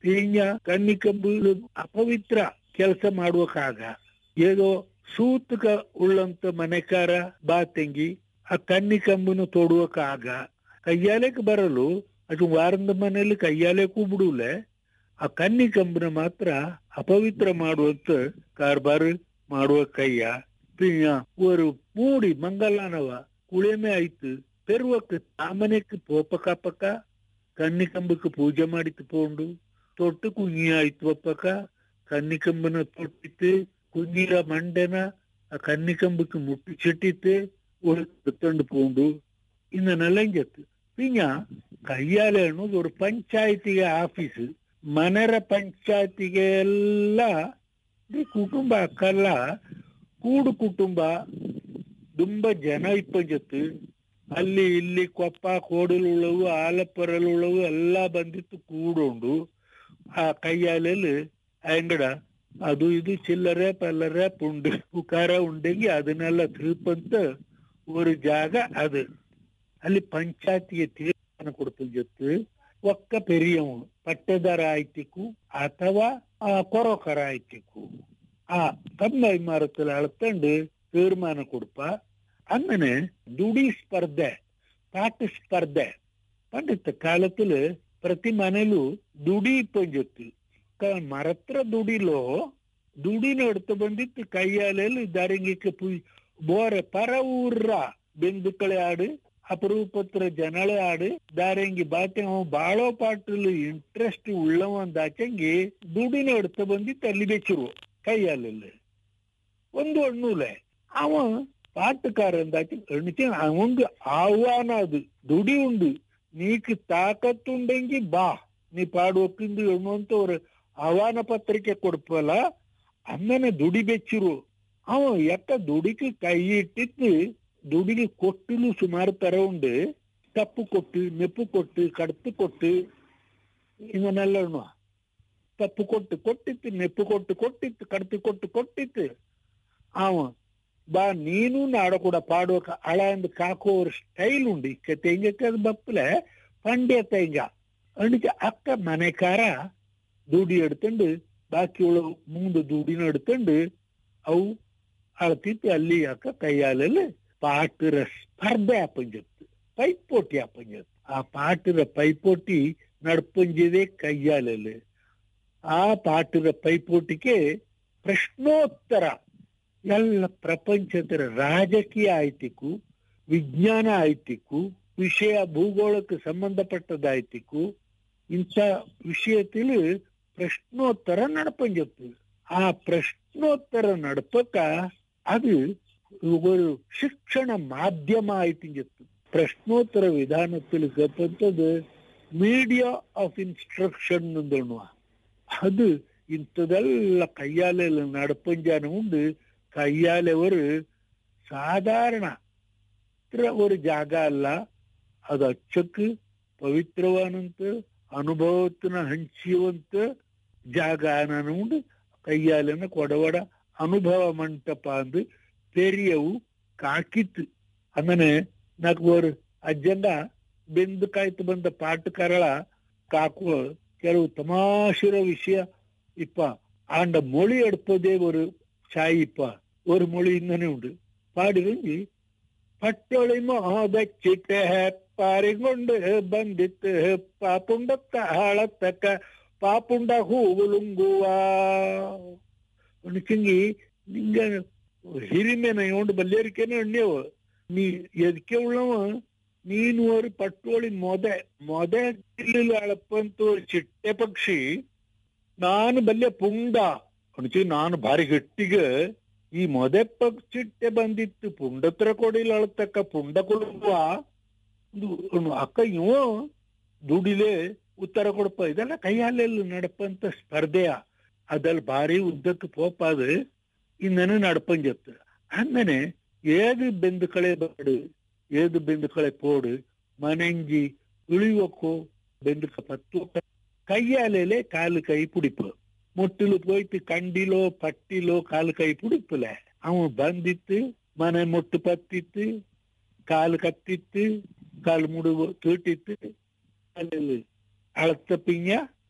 ಪೀಣ್ಯ ಕನ್ನಿಕಂಬು ಅಪವಿತ್ರ ಕೆಲಸ ಮಾಡುವಕ್ಕಾಗ ಏದೋ ಸೂತಕ ಉಳ್ಳಂತ ಮನೆಕಾರ ಬಾ ತೆಂಗಿ ಆ ಕನ್ನಿಕಂಬನ್ನು ತೋಡುವಕ್ಕಾಗ ಕೈಯಾಲೆಕ್ ಬರಲು ಅದು ವಾರದ ಮನೆಯಲ್ಲಿ ಕೈಯಾಲೆಕ್ಕೂ ಬಿಡುಲೆ ಆ ಕನ್ನಿಕಂಬನ ಮಾತ್ರ ಅಪವಿತ್ರ ಮಾಡುವಂತ ಕಾರ್ಬಾರ್ ಮಾಡುವ ಕೈಯ ಪಿಣ್ಯ ஒரு ಮೂಡಿ ಮಂಗಲಾನವ ಕುಳಿಮೆ ಆಯ್ತು ಪೆರುವಕ್ಕೆ ತಾಮನೆಕ್ಕೆ ಪೋಪಕ ಪಕ್ಕ ಕನ್ನಿಕಂಬಕ್ಕೆ ಪೂಜೆ ಮಾಡಿತ್ತು ಪೋಂಡು ತೊಟ್ಟು ಕುഞ്ഞി ಆಯ್ತು ಒಪ್ಪಕ ಕನ್ನಿಕಂಬನ ತೊಟ್ಟಿತ್ತು കുഞ്ഞിര മണ്ടന ആ കന്നിക്കമ്പക്ക് മുട്ടിച്ചിട്ടിട്ട് എടുത്തോണ്ട് പോണ്ടു ഇന്ന് നെല്ലഞ്ചത്ത് പിന്നെ കയ്യാലെ ಅನ್ನೋದು ഒരു ಪಂಚಾಯತಿಗೆ ಆಫೀಸ್ ಮನೆರ ಪಂಚಾಯತಿಗೆ ಎಲ್ಲ ಈ ಕುಟುಂಬ ಅಕ್ಕಲ್ಲ ಕೂಡು ಕುಟುಂಬ ತುಂಬ ಜನ ಇಪ್ಪಂಜತ್ತು ಅಲ್ಲಿ ಇಲ್ಲಿ ಕೊಪ್ಪ ಕೋಡಲುಳ್ಳವು ಆಲಪ್ಪರಲುಳ್ಳವು ಎಲ್ಲ ಬಂದಿತ್ತು ಕೂಡೊಂಡು ಆ ಕೈಯಾಲೆಲ್ಲಿ ಅಂಗಡ ಅದು ಇದು ಚಿಲ್ಲರೆ ಪಲ್ಲರೆ ಪುಂಡು ಉಕಾರ ಉಂಡೆಗಿ ಅದನ್ನೆಲ್ಲ ತಿರುಪಂತ ஒரு ಜಾಗ ಅದು ಅಲ್ಲಿ ಪಂಚಾಯತಿಗೆ ತೀರ್ಮಾನ ಕೊಡ್ತಂಜತ್ತು ಒಕ್ಕ ಪೆರಿಯವನು ಪಟ್ಟದಾರ ಆಯ್ತಿಕ್ಕು ಅಥವಾ ಆ ಕೊರಕರ ಆಯ್ತಿಕ್ಕು ಆ ತಮ್ಮ ಇಮಾರத்தில் ಅಳತಂಡು ತೀರ್ಮಾನ ಕೊಡ್ಪ അങ്ങനെ ದುಡಿ ಸ್ಪರ್ಧೆ പാട്ട് സ്പർദ്ധ പണ്ടത്തെ കാലത്തില് പ്രതി മനലു ದುಡಿ ಪಂಜತ್ತು ಮರತ್ರ ದುಡಿಲೋ ದುಡಿನ എടുത്ത് ಬಂದಿತ್ತು ಕೈಯಾಲೆಯಲ್ಲಿ ದಾರಿಂಗಿಕ್ಕೆ ಪುಯ್ ಬೋರೆ ಪರ ಊರ್ರ ಬೆಂದುಕಳೆ ಆಡು ಅಪರೂಪತ್ರ ಜನಳೆ ಆಡು ದಾರಂಗಿ ಬಾತೆ ಅವ ಬಾಳೋ ಪಾಟಲು ಇಂಟ್ರೆಸ್ಟ್ ಉಳ್ಳವಂದಾಚಂಗಿ ದುಡಿನ എടുത്ത് ಬಂದಿತ್ತು ಅಲ್ಲಿ ಬೆಚ್ಚಿರು ಕೈಯಾಲೆಲ್ಲಿ ಒಂದು ಹಣ್ಣುಲೆ ಅವ പാട്ടുകാരെന്താക്കി എണിച്ച് അവങ്ക് ആഹ്വാന അത് ദുടി ഉണ്ട് നീക്ക് താക്കത്തുണ്ടെങ്കിൽ ബാ നീ പാടുവെക്കുന്നത് എണ്ണുವಂತ ഒരു ಆಹ್ವಾನ ಪತ್ರಿಕೆ ಕೊಡ್ಪಲ್ಲ അങ്ങനെ ದುಡಿ ಬೆಚ್ಚಿರು ಅವ ಎಕ್ಕ ದುಡಿಗೆ ಕೈ ಇಟ್ಟಿತ್ತು ದುಡಿಗೆ ಕೊಟ್ಟಲು ಸುಮಾರು ತರ ಉಂಡು ತಪ್ಪು ಕೊಟ್ಟು ನೆಪ್ಪು ಕೊಟ್ಟು ಕಡತು ಕೊಟ್ಟು ಇದನ್ನೆಲ್ಲ ಎಣ್ಣುವ ತಪ್ಪು ಕೊಟ್ಟು ಕೊಟ್ಟಿತ್ತು ನೆಪ್ಪು ಕೊಟ್ಟು ಕೊಟ್ಟಿತ್ತು ಕಡತು ಕೊಟ್ಟು ಕೊಟ್ಟಿತ್ತು ಅವ ಬಾ ನೀನು ನಾಡ ಕೂಡ ಪಾಡುವ ಅಳ ಅಂದ್ ಕಾಕೋ ஒரு ಸ್ಟೈಲ್ ಉಂಡು ಇಕ್ಕ ತೆಂಗಕ್ಕೆ ಅದು ಬಪ್ಪಲೆ ಪಂಡ್ಯ ತೆಂಗ ಅಣಿಚ ಅಕ್ಕ ಮನೆಕಾರ ದುಡಿ എടുത്തുണ്ട് ബാക്കിയുള്ള മൂന്ന് ദൂടിനെ എടുത്തുണ്ട് അವು അളത്തിട്ട് ಅಲ್ಲಿ ಅಕ್ಕ ಕೈಯಾಲಲ್ಲಿ ಪಾಟರ ಸ್ಪರ್ಧೆ ಆಪಂಜತ್ತು ಪೈಪೋಟಿ ಆಪಂಜತ್ತು ಆ ಪಾಟರ ಪೈಪೋಟಿ ನಡ್ಪಂಜಿದೆ ಕೈಯಾಲಲ್ಲಿ ಆ ಪಾಟರ ಪೈಪೋಟಿಗೆ ಪ್ರಶ್ನೋತ್ತರ ಎಲ್ಲ ಪ್ರಪಂಚದ ರಾಜಕೀಯ ಆಯ್ತಿಕ್ಕು ವಿಜ್ಞಾನ ಆಯ್ತಿಕ್ಕು ವಿಷಯ ಭೂಗೋಳಕ್ಕೆ ಸಂಬಂಧಪಟ್ಟದಾಯ್ತಿಕ್ಕು ಇಂಥ ವಿಷಯത്തിൽ പ്രശ്നോത്തര നടപ്പഞ്ചത്ത് ആ പ്രശ്നോത്തര നടപ്പക്ക അത് ഒരു ಶಿಕ್ಷಣ ಮಾಧ್ಯಮ ಆಯ್ತಿಂಜತ್ತು ಪ್ರಶ್ನೋತ್ತರ ವಿಧಾನത്തിൽ ಕಪ್ಪಂತದ್ದು ಮೀಡಿಯಾ ಆಫ್ ಇನ್ಸ್ಟ್ರಕ್ಷನ್ ಅಂದಣುವ ಅದು ಇಂಥದೆಲ್ಲ ಕೈಯಾಲೆಲ್ಲ ನಡಪಂಜಾನ ಉಂಡು കയ്യാലവർ സാധാരണ ഇത്ര ഒരു ജാഗ അല്ല അത് അച്ചക്ക് പവിത്രവാനಂತ ಅನುಭವത്തിನ ಹಂಚುವಂತ ಜಾಗ ಉಂಡು ಕೈಯಾಲನ ಕೊಡವಡ ಅನುಭವ ಮಂಟಪ ಅಂದು ಪೆರಿಯವು ಕಾಕಿತ್ತು അങ്ങനെ నాకు ഒരു ಅಜ್ಜಂಗ ಬೆಂದು ಕಾಯ್ತು ಬಂದ ಪಾಟುಕಾರಳ ಕಾಕುವ ಕೆಲವು ತಮಾಷಿರ ವಿಷಯ ಇಪ್ಪ ಆಂಡ மொழி எடுப்பதே ஒரு சாயிப்ப ஒரு மொழி இன்னனே உண்டு പാടിവെങ്കി പട്ടൊളിമോ വെച്ചിട്ട് പാരി കൊണ്ട് ಬಂದಿತ್ತು ಪಾಪುಂಡತ್ತ ಹಾಳತ್ತಕ್ಕ ಪಾಪುಂಡ ಹೂವುಲುಂಗುವ ಉಣಿಸಂಗಿ ನಿಂಗ ಹಿರಿಮೆನ കൊണ്ട് ಬಲ್ಲೇರಿಕೆನೆ ಎಣ್ಣೆವು ನೀ ಎದಕ್ಕೆ ಉಳ್ಳವ ನೀನು ഒരു പട്ടോളി ಮೊದ ಮೊದ ಜಿಲ್ಲೆಲಿ ಅಳಪ್ಪಂತ ഒരു ಚಿಟ್ಟೆ ಪಕ್ಷಿ ನಾನು ಬಲ್ಲೆ ಪುಂಡ ಅಣಿಸಿ ನಾನು ಭಾರಿ ಗಟ್ಟಿಗೆ ಈ ಮೊದೆ ಪಕ್ಷಿಟ್ಟೆ ಬಂದಿತ್ತು ಪುಂಡತ್ರ ಕೊಡಿಲ್ ಅಳತಕ್ಕ ಪುಂಡ ಕೊಡುವ ಅಕ್ಕ ಇವ ದುಡಿಲೆ ಉತ್ತರ ಕೊಡಪ್ಪ ಇದೆಲ್ಲ ಕೈಯಾಲೆಲ್ಲ ನಡಪಂತ ಸ್ಪರ್ಧೆಯ ಅದಲ್ಲಿ ಭಾರಿ ಉದ್ದಕ್ಕೆ ಪೋಪ ಅದು ಇನ್ನೇನು ನಡಪಂಜತ್ತು അങ്ങനെ ഏത് ബന്ധുക്കളെ പാട് ഏത് ബന്ധുക്കളെ പോട് മനഞ്ചി ഇളിവക്കോ ബന്ധുക്ക പത്തുവക്ക കയ്യാലയിലെ കാല് കൈ പിടിപ്പ് മുട്ടില് പോയിട്ട് കണ്ടിലോ പട്ടിലോ കാല് കൈ പിടിപ്പില്ല അവൻ ಬಂದಿತ್ತು ಮನೆ ಮುಟ್ಟು ಪತ್ತಿತ್ತು ಕಾಲು ಕತ್ತಿತ್ತು ಕಾಲು ಮುಡು ತೀಟಿತ್ತು ಅಲ್ಲಿ ಅಳತ್ತ ಪಿಂಜ